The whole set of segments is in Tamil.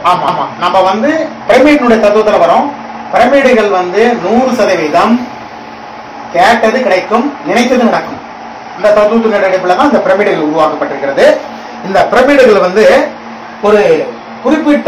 ஆமா ஆமா நம்ம வந்து பிரமிடினுடைய தத்துவத்துல வரோம் பிரமிடுகள் வந்து நூறு சதவீதம் கேட்டது கிடைக்கும் நினைத்தது நடக்கும் இந்த தத்துவத்தின் அடிப்படையில் தான் இந்த பிரமிடுகள் உருவாக்கப்பட்டிருக்கிறது இந்த பிரமிடுகள் வந்து ஒரு குறிப்பிட்ட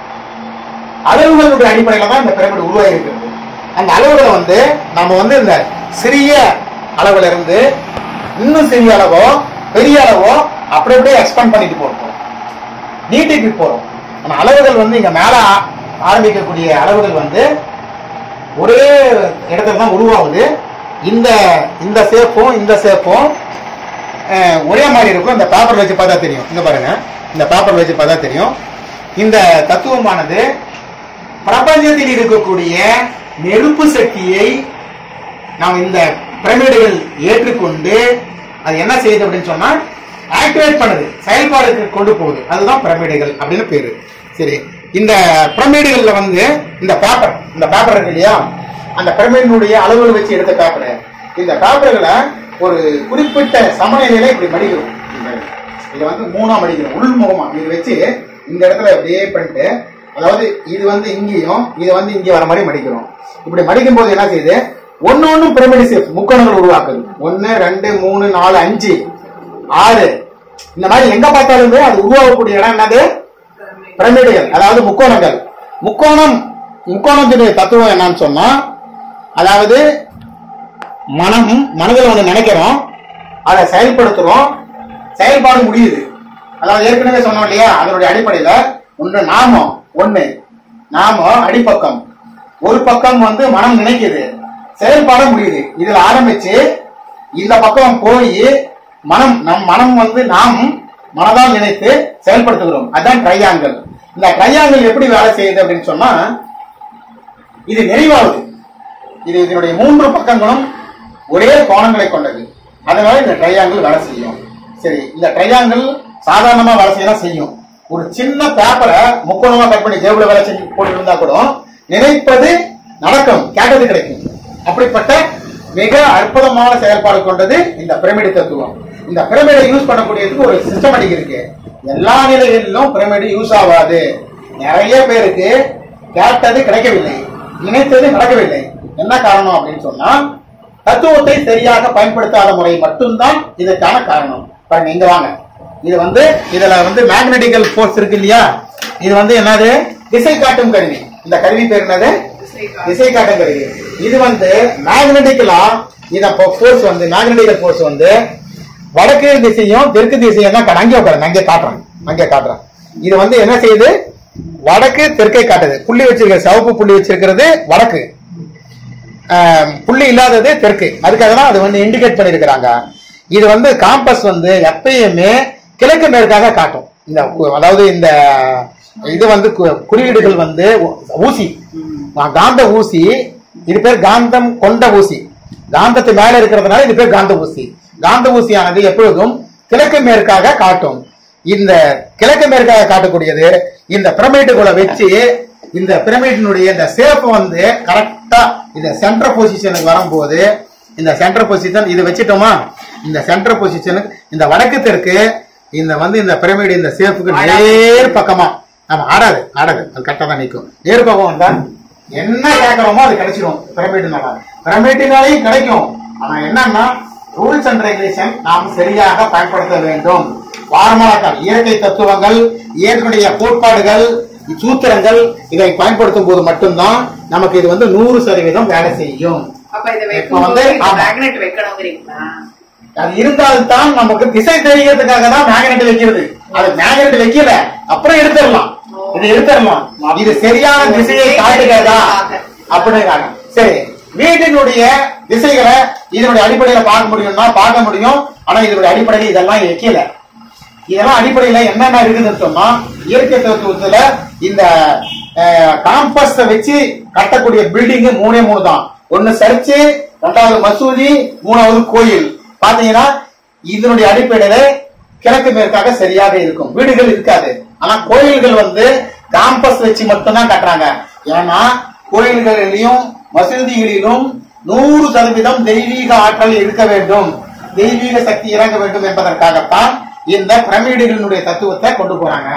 அளவுகளுடைய அடிப்படையில தான் இந்த பிரமிடு உருவாகி இருக்கிறது அந்த அளவுகளை வந்து நம்ம வந்து இந்த சிறிய அளவுல இருந்து இன்னும் சிறிய அளவோ பெரிய அளவோ அப்படி அப்படியே எக்ஸ்பேண்ட் பண்ணிட்டு போறோம் நீட்டிட்டு போறோம் ஆனா அளவுகள் வந்து இங்க மேல ஆ- ஆரம்பிக்கக்கூடிய அளவுகள் வந்து ஒரே இடத்துல தான் உருவாகுது இந்த இந்த சேப்பும் இந்த சேப்பும் அஹ், ஒரே மாதிரி இருக்கும் இந்த பேப்பர் வச்சு பார்த்தா தெரியும் இங்க பாருங்க இந்த பேப்பர் வச்சு பார்த்தா தெரியும் இந்த தத்துவமானது பிரபஞ்சத்தில் இருக்கக்கூடிய நெருப்பு சக்தியை நாம் இந்த பிரமிடுகள் ஏற்றுக்கொண்டு அது என்ன செய்யுது அப்படின்னு சொன்னா ஆக்டிவேட் பண்ணுது செயல்பாடுக்கு கொண்டு போகுது அதுதான் பிரமிடுகள் அப்படின்னு பேரு சரி இந்த பிரமிடுகள்ல வந்து இந்த பேப்பர் இந்த பேப்பர் இருக்கு இல்லையா அந்த பிரமிடினுடைய அளவுகள் வச்சு எடுத்த பேப்பர் இந்த பேப்பர்களை ஒரு குறிப்பிட்ட சமநிலையில இப்படி மடிக்கிறோம் இது வந்து மூணா மடிக்கிறோம் உள்முகமா இது வச்சு இந்த இடத்துல அப்படியே பண்ணிட்டு அதாவது இது வந்து இங்கேயும் இது வந்து இங்கே வர மாதிரி மடிக்கிறோம் இப்படி மடிக்கும் போது என்ன செய்யுது ஒன்னு ஒன்னும் பிரமிடு ஷேப் முக்கோணங்கள் உருவாக்குது ஒன்னு ரெண்டு மூணு நாலு அஞ்சு ஆறு இந்த மாதிரி எங்க பார்த்தாலுமே அது உருவாகக்கூடிய இடம் என்னது பிரமிடுகள் அதாவது முக்கோணங்கள் முக்கோணம் முக்கோணத்தினுடைய தத்துவம் என்னன்னு சொன்னா அதாவது மனம் மனதில் ஒன்று நினைக்கிறோம் அதை செயல்படுத்துறோம் செயல்பாடு முடியுது அதாவது ஏற்கனவே சொன்னோம் இல்லையா அதனுடைய அடிப்படையில ஒன்று நாமம் ஒண்ணு நாமம் அடிப்பக்கம் ஒரு பக்கம் வந்து மனம் நினைக்குது செயல்பாடு முடியுது இதுல ஆரம்பிச்சு இந்த பக்கம் போய் மனம் நம் மனம் வந்து நாம் மனதால் நினைத்து செயல்படுத்துகிறோம் அதான் ட்ரையாங்கல் இந்த ட்ரையாங்கல் எப்படி வேலை செய்யுது அப்படின்னு சொன்னா இது நிறைவாகுது இது இதனுடைய மூன்று பக்கங்களும் ஒரே கோணங்களை கொண்டது அதனால இந்த ட்ரையாங்கிள் வேலை செய்யும் சரி இந்த ட்ரையாங்கிள் சாதாரணமா வேலை செய்யலாம் செய்யும் ஒரு சின்ன பேப்பரை முக்கோணமா கட் பண்ணி ஜேபுல வேலை செஞ்சு போட்டு இருந்தா கூட நினைப்பது நடக்கும் கேட்டது கிடைக்கும் அப்படிப்பட்ட மிக அற்புதமான செயல்பாடு கொண்டது இந்த பிரமிடு தத்துவம் இந்த பிரமிடை யூஸ் பண்ணக்கூடியதுக்கு ஒரு சிஸ்டமேட்டிக் இருக்கு எல்லா நிலைகளிலும் பிரமிடு யூஸ் ஆகாது நிறைய பேருக்கு கேட்டது கிடைக்கவில்லை நினைத்தது நடக்கவில்லை என்ன காரணம் அப்படின்னு சொன்னா தத்துவத்தை சரியாக பயன்படுத்தாத முறை மட்டும்தான் இதற்கான காரணம் பாருங்க இங்க வாங்க இது வந்து இதுல வந்து மேக்னெட்டிக்கல் ஃபோர்ஸ் இருக்கு இல்லையா இது வந்து என்னது திசை காட்டும் கருவி இந்த கருவி பேர் என்னது திசை காட்டும் கருவி இது வந்து மேக்னெட்டிக்கலா இத ஃபோர்ஸ் வந்து மேக்னெட்டிக்கல் ஃபோர்ஸ் வந்து வடக்கு திசையும் தெற்கு திசையும் தான் காட்டு- அங்கே உட்காருங்க அங்கே காட்டுறேன் அங்கே காட்டுறேன் இது வந்து என்ன செய்யுது வடக்கு தெற்கை காட்டுது புள்ளி வச்சிருக்கிறது சிவப்பு புள்ளி வச்சிருக்கிறது வடக்கு ஆஹ், புள்ளி இல்லாதது தெற்கு அதுக்காக தான் அது வந்து இண்டிகேட் பண்ணிருக்கிறாங்க இது வந்து காம்பஸ் வந்து எப்பயுமே கிழக்கு மேற்காக காட்டும் இந்த கு- அதாவது இந்த இது வந்து கு- குறியீடுகள் வந்து ஊ- ஊசி காந்த ஊசி இது பேர் காந்தம் கொண்ட ஊசி காந்தத்து மேல இருக்கிறதுனால இது பேர் காந்த ஊசி காந்த ஊசியானது எப்பொழுதும் கிழக்கு மேற்காக காட்டும் இந்த கிழக்கு மேற்காக காட்டக்கூடியது இந்த பிரமிடுகளை வச்சு இந்த பிரமிடினுடைய இந்த சேப் வந்து கரெக்டா இந்த சென்டர் பொசிஷனுக்கு வரும்போது இந்த சென்டர் பொசிஷன் இது வச்சுட்டோமா இந்த சென்டர் பொசிஷனுக்கு இந்த வடக்கு தெற்கு இந்த வந்து இந்த பிரமிடு இந்த சேப்புக்கு நேர் பக்கமா நம்ம ஆடாது ஆடாது அது கரெக்டா தான் நிற்கும் நேர் பக்கம் வந்தா என்ன கேட்கறோமோ அது கிடைச்சிடும் பிரமிடுனால பிரமிட்டினாலையும் கிடைக்கும் ஆனா என்னன்னா ரூல்ஸ் அண்ட் ரெகுலேஷன் நாம் சரியாக பயன்படுத்த வேண்டும் வாரமாக்கள் இயற்கை தத்துவங்கள் இயற்கையுடைய கோட்பாடுகள் சூத்திரங்கள் இதை பயன்படுத்தும் போது மட்டும்தான் நமக்கு இது வந்து நூறு சதவீதம் வேலை செய்யும் அப்ப இதை இப்ப வைக்கும்போது வந்து இந்த ஆமா. மேக்னெட் வைக்கணுங்கிறீங்களா அது இருந்தால்தான் நமக்கு திசை தெரியறதுக்காக தான் மேக்னெட் வைக்கிறது அது மேக்னெட் வைக்கல அப்புறம் எடுத்துடலாம் இது எடுத்துடலாம் இது சரியான திசையை காட்டுகிறதா அப்படிங்கிறாங்க சரி வீட்டினுடைய திசைகளை இதனுடைய அடிப்படையில பார்க்க முடியும்னா பார்க்க முடியும் ஆனா இதனுடைய அடிப்படையில் இதெல்லாம் வைக்கல இதெல்லாம் அடிப்படையில என்னென்ன இருக்குதுன்னு சொன்னா இயற்கை தத்துவத்துல இந்த காம்பஸ் வச்சு கட்டக்கூடிய பில்டிங் மூணே மூணு தான் ஒன்னு சர்ச்சு ரெண்டாவது மசூதி மூணாவது கோயில் பாத்தீங்கன்னா இதனுடைய அடிப்படையில கிழக்கு மேற்காக சரியாக இருக்கும் வீடுகள் இருக்காது ஆனா கோயில்கள் வந்து காம்பஸ் வச்சு மட்டும்தான் கட்டுறாங்க ஏன்னா கோயில்களிலும் மசூதிகளிலும் நூறு சதவீதம் தெய்வீக ஆற்றல் இருக்க வேண்டும் தெய்வீக சக்தி இறங்க வேண்டும் என்பதற்காகத்தான் இந்த பிரமிடுகளினுடைய தத்துவத்தை கொண்டு போறாங்க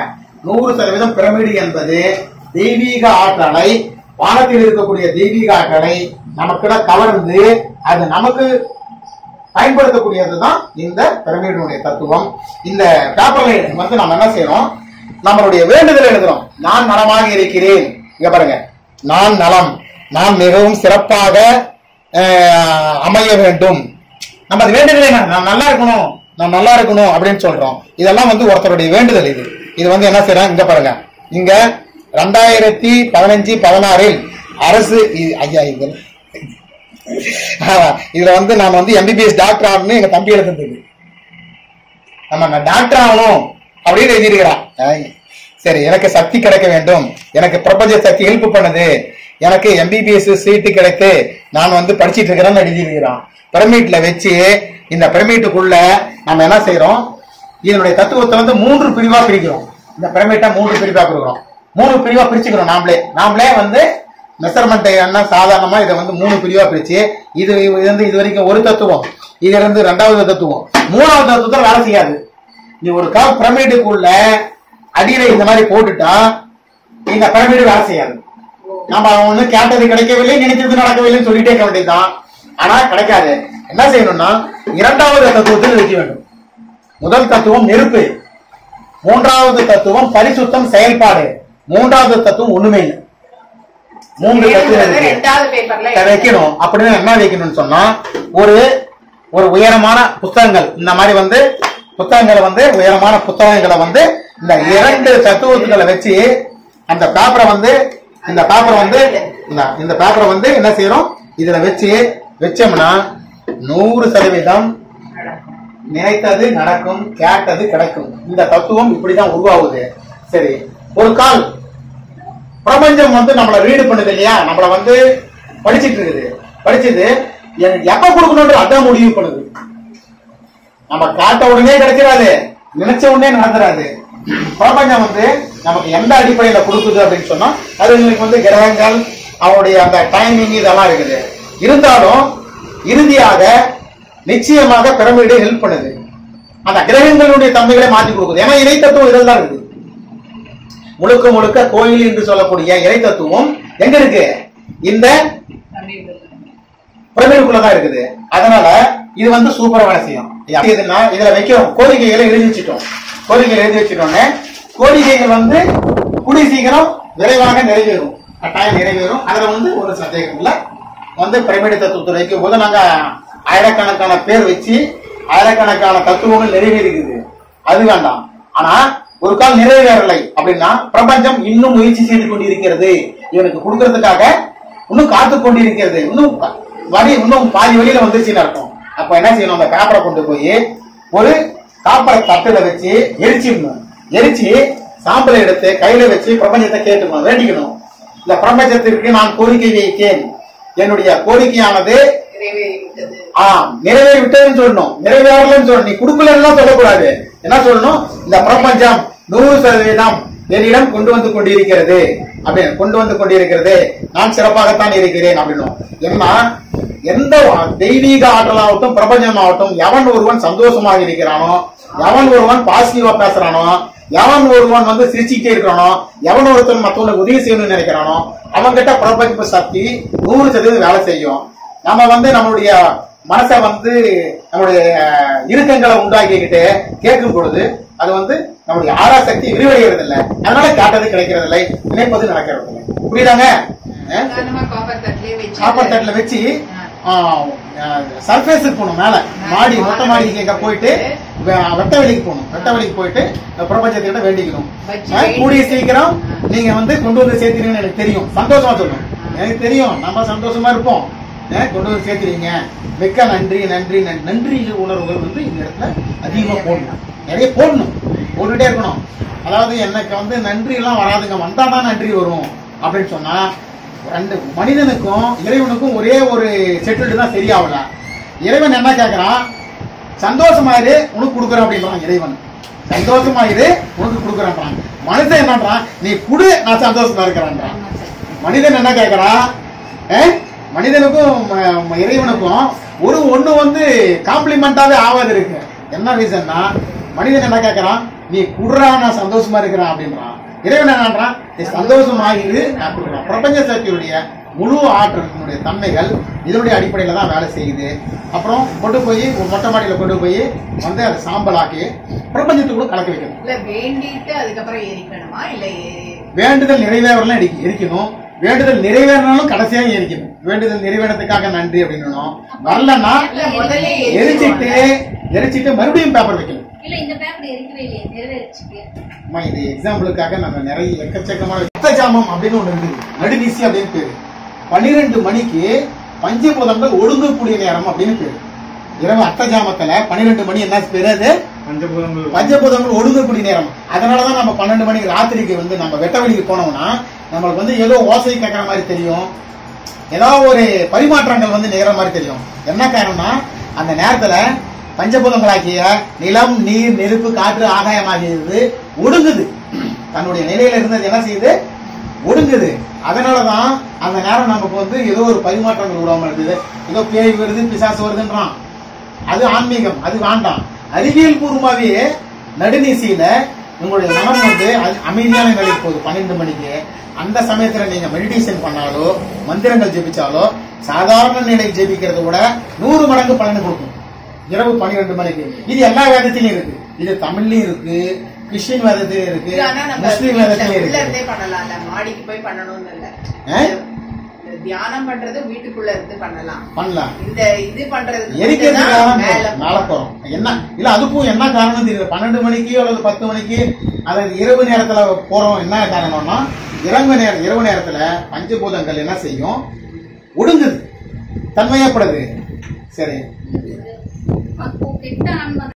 நூறு சதவீதம் பிரமிடு என்பது தெய்வீக ஆற்றலை வானத்தில் இருக்கக்கூடிய தெய்வீக ஆற்றலை நமக்கிட கவர்ந்து அது நமக்கு பயன்படுத்தக்கூடியதுதான் இந்த பிரமிடினுடைய தத்துவம் இந்த பேப்பர்ல வந்து நம்ம என்ன செய்யறோம் நம்மளுடைய வேண்டுதல் எழுதுறோம் நான் நலமாக இருக்கிறேன் இங்க பாருங்க நான் நலம் நான் மிகவும் சிறப்பாக அஹ், அமைய வேண்டும் நம்ம அது வேண்டுதலே என்ன? நான் நல்லா இருக்கணும் நான் நல்லா இருக்கணும் அப்படின்னு சொல்றோம் இதெல்லாம் வந்து ஒருத்தருடைய வேண்டுதல் இது இது வந்து என்ன செய்யறோம் இங்க பாருங்க இங்க ரெண்டாயிரத்தி பதினஞ்சு பதினாறில் அரசு இ- ஐயா இது ஆமா, இதுல வந்து நான் வந்து எம்பிபிஎஸ் டாக்டர் ஆகணும்னு எங்க தம்பி எழுதுனது நம்ம நான் டாக்டர் ஆகணும் அப்படின்னு எழுதியிருக்கிறான் ஐ, சரி எனக்கு சக்தி கிடைக்க வேண்டும் எனக்கு பிரபஞ்ச சக்தி ஹெல்ப் பண்ணுது எனக்கு எம்பிபிஎஸ் சீட்டு கிடைத்து நான் வந்து படிச்சிட்டு இருக்கிறேன்னு எழுதியிருக்கிறான் பிரமிட்ல வச்சு இந்த பிரமிட்டுக்குள்ள நம்ம என்ன செய்யறோம் இதனுடைய தத்துவத்தை வந்து மூன்று பிரிவா பிரிக்கிறோம் இந்த பிரமிட்டை மூன்று பிரிவா பிரிக்கிறோம் மூணு பிரிவா பிரிச்சுக்கிறோம் நாமளே நாமளே வந்து மெஷர்மெண்ட் என்ன சாதாரணமா இதை வந்து மூணு பிரிவா பிரிச்சு இது இது வந்து இது வரைக்கும் ஒரு தத்துவம் இதுல இருந்து ரெண்டாவது தத்துவம் மூணாவது தத்துவம் வேலை செய்யாது நீ ஒரு கா பிரமிடுக்குள்ள அடியில இந்த மாதிரி போட்டுட்டா இந்த பிரமிடு வேலை செய்யாது நம்ம வந்து கேட்டது கிடைக்கவில்லை நினைச்சது நடக்கவில்லைன்னு சொல்லிட்டே இருக்க வேண்டியதுதான் ஆனா கிடைக்காது என்ன செய்யணும்னா இரண்டாவது தத்துவத்தில் வைக்க வேண்டும் முதல் தத்துவம் நெருப்பு மூன்றாவது தத்துவம் பரிசுத்தம் செயல்பாடு மூன்றாவது தத்துவம் ஒண்ணுமே இல்லை மூன்று தத்துவம் வேணுங்கிறத இருக்கு. ரெண்டாவது பேப்பர்ல இதை வைக்கணும் அப்படின்னு என்ன வைக்கணும்னு சொன்னா ஒரு ஒரு உயரமான புத்தகங்கள் இந்த மாதிரி வந்து புத்தகங்களை வந்து உயரமான புத்தகங்களை வந்து இந்த இரண்டு தத்துவத்துகளை வச்சு அந்த பேப்பரை வந்து இந்த பேப்பரை வந்து இந்த இந்த பேப்பரை வந்து என்ன செய்யறோம் இதுல வச்சு வச்சோம்னா நூறு சதவீதம் நினைத்தது நடக்கும் கேட்டது கிடைக்கும் இந்த தத்துவம் இப்படிதான் உருவாகுது சரி ஒரு கால் பிரபஞ்சம் வந்து நம்மள ரீடு பண்ணுது இல்லையா நம்மள வந்து படிச்சிட்டு இருக்குது படிச்சது எனக்கு எப்ப கொடுக்கணும்ன்ற அதான் முடிவு பண்ணுது நம்ம காட்ட உடனே கிடைச்சிடாது நினைச்ச உடனே நடந்துராது பிரபஞ்சம் வந்து நமக்கு எந்த அடிப்படையில கொடுக்குது அப்படின்னு சொன்னா அது எங்களுக்கு வந்து கிரகங்கள் அவருடைய அந்த டைமிங் இதெல்லாம் இருக்குது இருந்தாலும் இறுதியாக நிச்சயமாக பிரமிடு ஹெல்ப் பண்ணுது அந்த கிரகங்களுடைய தன்மைகளை மாற்றி கொடுக்குது ஏன்னா இறை தத்துவம் இதில் தான் இருக்குது முழுக்க முழுக்க கோயில் என்று சொல்லக்கூடிய இறை தத்துவம் எங்க இருக்கு இந்த பிரமிடுக்குள்ளதான் இருக்குது அதனால இது வந்து சூப்பரா வேலை செய்யும் இதுன்னா இதுல வைக்கிறோம் கோரிக்கைகளை எழுதி வச்சுட்டோம் கோரிக்கைகள் எழுதி வச்சுட்டோன்னே கோரிக்கைகள் வந்து கூடிய சீக்கிரம் விரைவாக நிறைவேறும் கட்டாயம் நிறைவேறும் அதுல வந்து ஒரு சந்தேகம் இல்ல வந்து பிரமிடு தத்துவத்தில் வைக்கும் போது நாங்க ஆயிரக்கணக்கான பேர் வச்சு ஆயிரக்கணக்கான தத்துவங்கள் நிறைவேறுகிறது அது வேண்டாம் ஆனா ஒரு கால் நிறைவேறலை அப்படின்னா பிரபஞ்சம் இன்னும் முயற்சி செய்து கொண்டிருக்கிறது இவனுக்கு கொடுக்கறதுக்காக இன்னும் காத்து கொண்டிருக்கிறது இன்னும் க- வழி இன்னும் பாதி வழியில வந்துருச்சுன்னு அர்த்தம் அப்ப என்ன செய்யணும் அந்த பேப்பரை கொண்டு போய் ஒரு காப்பரை தட்டுல வச்சு எரிச்சிடணும் எரிச்சு சாம்பலை எடுத்து கையில வச்சு பிரபஞ்சத்தை கேட்டுக்கணும் வேண்டிக்கணும் இந்த பிரபஞ்சத்திற்கு நான் கோரிக்கை வைத்தேன் என்னுடைய கோரிக்கையானது நிறைவேறிவிட்டது ஆ நிறைவேறி விட்டதுன்னு சொல்லணும் நிறைவேறலன்னு சொல்லணும் நீ குடுக்கலன்னு சொல்லக்கூடாது என்ன சொல்லணும் இந்த பிரபஞ்சம் நூறு சதவீதம் என்னிடம் கொண்டு வந்து கொண்டிருக்கிறது அப்படின்னு கொண்டு வந்து கொண்டிருக்கிறது நான் சிறப்பாகத்தான் இருக்கிறேன் அப்படின்னும் ஏன்னா எந்த தெய்வீக ஆற்றலாகட்டும் பிரபஞ்சமாகட்டும் எவன் ஒருவன் சந்தோஷமாக இருக்கிறானோ எவன் ஒருவன் பாசிட்டிவா பேசுறானோ எவன் ஒருவன் வந்து சிரிச்சுக்கிட்டே இருக்கிறானோ எவன் ஒருத்தன் மத்தவங்களுக்கு உதவி செய்யணும்னு நினைக்கிறானோ அவன்கிட்ட பிரபஞ்ச சக்தி நூறு சதவீதம் வேலை செய்யும் நம்ம வந்து நம்மளுடைய மனசை வந்து நம்மளுடைய அஹ், இறுக்கங்களை உண்டாக்கிக்கிட்டு கேட்கும் பொழுது அது வந்து நம்மளுடைய ஆறா சக்தி விரிவடைகிறது இல்லை அதனால கேட்டது கிடைக்கிறது இல்லை நினைப்பது நடக்கிறது இல்லை புரியுதாங்க அஹ்? சாதாரணமா காப்பர் தட்டிலே வச்சு சாப்பாடு தட்டுல வச்சு சர்ஃபேஸுக்கு போகணும் மேல மாடி மொட்டை மாடிக்கு எங்க போயிட்டு வெ- வெட்ட வெளிக்கு போகணும் வெட்ட வெளிக்கு போயிட்டு இந்த பிரபஞ்சத்திட்ட வேண்டிக்கணும் வச்சு அஹ், கூடிய சீக்கிரம் நீங்க வந்து கொண்டு வந்து சேர்த்துறீங்கன்னு எனக்கு தெரியும் சந்தோஷமா சொல்லணும் எனக்கு தெரியும் நம்ம சந்தோஷமா இருப்போம் அஹ், கொண்டு வந்து சேர்த்துறீங்க மிக்க நன்றி நன்றி நன்றி நன்றி உணர்வுகள் வந்து இந்த இடத்துல அதிகமா போடணும் நிறைய போடணும் போட்டுட்டே இருக்கணும் அதாவது எனக்கு வந்து நன்றி எல்லாம் வராதுங்க வந்தாதான் நன்றி வரும் அப்படின்னு சொன்னா ரெண்டு மனிதனுக்கும் இறைவனுக்கும் ஒரே ஒரு செட்டில்டு தான் சரியாகல இறைவன் என்ன கேட்கறான் சந்தோஷமாயிரு உனக்கு கொடுக்குறேன் அப்படின்றான் இறைவன் சந்தோஷமாயிரு உனக்கு கொடுக்குறேன்றான் மனுஷன் என்னன்றான் நீ குடு நான் சந்தோஷமா இருக்கிறேன்றான் மனிதன் என்ன கேட்கறான் அஹ்? மனிதனுக்கும் ம- ம- இறைவனுக்கும் ஒரு ஒண்ணு வந்து காம்ப்ளிமெண்டாவே ஆகாது இருக்கு என்ன ரீசன்னா மனிதன் என்ன கேட்கறான் நீ குடுறா நான் சந்தோஷமா இருக்கிறேன் அப்படின்றான் இறைவன் என்னன்றான் நீ சந்தோஷமாகிரு நான் கொடுக்குறான் பிரபஞ்ச சக்தியுடைய முழு ஆற்றலினுடைய தன்மைகள் இதனுடைய அடிப்படையில தான் வேலை செய்யுது அப்புறம் கொண்டு போய் ஒரு மொட்டை மாடியில கொண்டு போய் வந்து அதை சாம்பலாக்கி பிரபஞ்சத்துக்குள்ள கலக்க வைக்கணும் இல்ல வேண்டிட்டு அதுக்கப்புறம் எரிக்கணுமா இல்ல ஏ- வேண்டுதல் நிறைவேறலாம் எரி எரிக்கணும் வேண்டுதல் நிறைவேறினாலும் கடைசியா எரிக்கணும் வேண்டுதல் நிறைவேறதுக்காக நன்றி அப்படின்னணும் வரலன்னா இல்ல முதல்ல எரிச்சிட்டு எரிச்சிட்டு மறுபடியும் பேப்பர் வைக்கணும் இல்ல இந்த பேப்பர் எரிக்கவே இல்லையே நிறைவேறிச்சுக்கு அம்மா இது எக்ஸாம்பிளுக்காக நம்ம நிறைய எக்கச்சக்கமான ரத்த ஜாமம் அப்படின்னு ஒண்ணு இருக்குது நடுநீசி அப்படின்னு பேரு பன்னிரெண்டு மணிக்கு பஞ்சபூதங்கள் ஒடுங்கக்கூடிய நேரம் அப்படின்னு பேரு இரவு அர்த்த ஜாமத்துல பன்னிரெண்டு மணி என்ன பேரு அது பஞ்சபூதங்கள் பஞ்சபூதங்கள் ஒடுங்கக்கூடிய நேரம் அதனாலதான் நம்ம பன்னெண்டு மணிக்கு ராத்திரிக்கு வந்து நம்ம வெட்ட வெளிக்கு போனோம்னா நம்மளுக்கு வந்து ஏதோ ஓசை கேட்கற மாதிரி தெரியும் ஏதாவது ஒரு பரிமாற்றங்கள் வந்து நிகழ மாதிரி தெரியும் என்ன காரணம்னா அந்த நேரத்துல பஞ்சபூதங்களாகிய நிலம் நீர் நெருப்பு காற்று ஆகாயம் ஆகியது ஒடுங்குது தன்னுடைய நிலையில இருந்தது என்ன செய்யுது ஒடுங்குது அதனாலதான் அந்த நேரம் நமக்கு வந்து ஏதோ ஒரு பரிமாற்றங்கள் விடாம இருந்தது ஏதோ பேய் வருது பிசாசு வருதுன்றான் அது ஆன்மீகம் அது வேண்டாம் அறிவியல் பூர்வமாவே நடுநீசியில உங்களுடைய மனம் வந்து அது அமைதியான நிலைக்கு போகுது பன்னெண்டு மணிக்கு அந்த சமயத்துல நீங்க மெடிடேஷன் பண்ணாலோ மந்திரங்கள் ஜெபிச்சாலோ சாதாரண நிலை ஜெபிக்கிறத விட நூறு மடங்கு பலன் கொடுக்கும் இரவு பன்னிரெண்டு மணிக்கு இது எல்லா வேதத்திலயும் இருக்கு இது தமிழ்லயும் இருக்கு கிறிஸ்டின் வேதத்திலயும் இருக்கு இது ஆனா நம்ம முஸ்லீம் வீட்ல வேதத்திலயும் உள்ள இருக்கு இருந்தே பண்ணலாம்ல மாடிக்கு போய் பண்ணணும்னு இல்ல ஆ? இந்த தியானம் பண்றது வீட்டுக்குள்ள இருந்து பண்ணலாம் பண்ணலாம் இந்த இது பண்றது எரிக்கிறதுக்காக மேல மேல போறோம் என்ன இல்ல அதுக்கும் என்ன காரணம் தெரியல பன்னெண்டு மணிக்கு அல்லது பத்து மணிக்கு அல்லது இரவு நேரத்துல போறோம் என்ன காரணம்னா இரவு நேரம் இரவு நேரத்துல பஞ்சபூதங்கள் என்ன செய்யும் ஒடுங்குது தன்மையப்படுது சரி அப்போ கெட்ட ஆன்மா